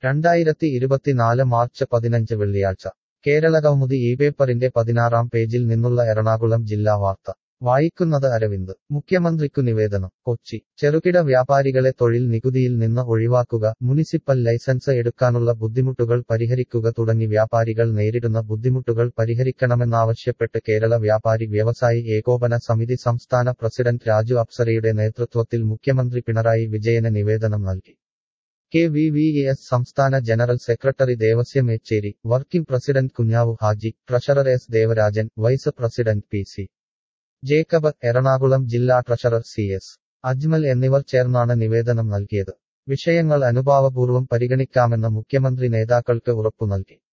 രണ്ടായിരത്തി ഇരുപത്തിനാല് മാർച്ച് പതിനഞ്ച് വെള്ളിയാഴ്ച കേരളകൗമുദി ഈ പേപ്പറിന്റെ പതിനാറാം പേജിൽ നിന്നുള്ള എറണാകുളം ജില്ലാ വാർത്ത വായിക്കുന്നത് അരവിന്ദ് മുഖ്യമന്ത്രിക്കു നിവേദനം കൊച്ചി ചെറുകിട വ്യാപാരികളെ തൊഴിൽ നികുതിയിൽ നിന്ന് ഒഴിവാക്കുക മുനിസിപ്പൽ ലൈസൻസ് എടുക്കാനുള്ള ബുദ്ധിമുട്ടുകൾ പരിഹരിക്കുക തുടങ്ങി വ്യാപാരികൾ നേരിടുന്ന ബുദ്ധിമുട്ടുകൾ പരിഹരിക്കണമെന്നാവശ്യപ്പെട്ട് കേരള വ്യാപാരി വ്യവസായി ഏകോപന സമിതി സംസ്ഥാന പ്രസിഡന്റ് രാജു അപ്സരയുടെ നേതൃത്വത്തിൽ മുഖ്യമന്ത്രി പിണറായി വിജയന് നിവേദനം നൽകി കെ വി വി എസ് സംസ്ഥാന general secretary Devasyam Yecheri working president Kunjavu Haji treasurer S Devarajan vice president P C Jacob Ernakulam ജില്ലാ ട്രഷറർ സി എസ് അജ്മൽ എന്നിവർ ചേർന്നാണ് നിവേദനം നൽകിയത് വിഷയങ്ങൾ അനുഭാവപൂർവ്വം പരിഗണിക്കാമെന്ന് മുഖ്യമന്ത്രി നേതാക്കൾക്ക് ഉറപ്പു നൽകി